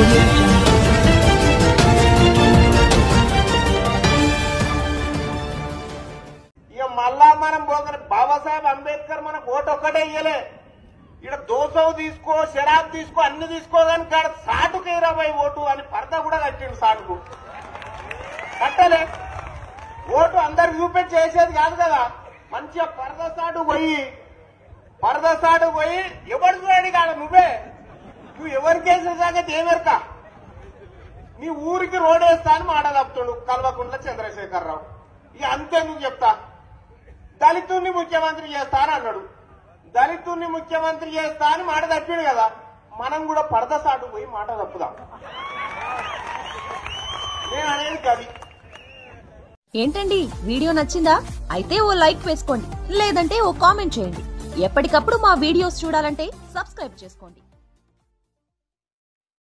audio jungle. ఇక మళ్ళా మనం పోగల బాబాసాహెబ్ అంబేద్కర్ మనకు ఓటు ఒక్కటే ఇయ్యలే ఇక్కడ దోసవు తీసుకో షరాబ్ తీసుకో అన్ని తీసుకో కానీ కాడ సాటుకు ఇరవై ఓటు అని పరద కూడా కట్టిండు సాటుకు కట్టలే ఓటు అందరికి చూపెట్టి చేసేది కాదు కదా మంచిగా పరద సాటు పోయి పరద సాటు పోయి ఎవరు చూడండి కాదు నువ్వే నువ్వు ఎవరికి వేసే సంగతి ఏమెరక నీ ఊరికి రోడ్ వేస్తా అని మాట తప్పుతుడు కల్వకుంట్ల చంద్రశేఖరరావు ఇక అంతే నువ్వు చెప్తా దళితుణ్ణి ముఖ్యమంత్రి చేస్తా అని అన్నాడు దళితుణ్ణి ముఖ్యమంత్రి చేస్తా అని మాట తప్పాడు కదా మనం కూడా పడత సాటు పోయి మాట తప్పుదాం నేను అనేది గది ఏంటండి వీడియో నచ్చిందా అయితే ఓ లైక్ వేసుకోండి లేదంటే ఓ కామెంట్ చేయండి ఎప్పటికప్పుడు మా వీడియోస్ చూడాలంటే సబ్స్క్రైబ్ చేసుకోండి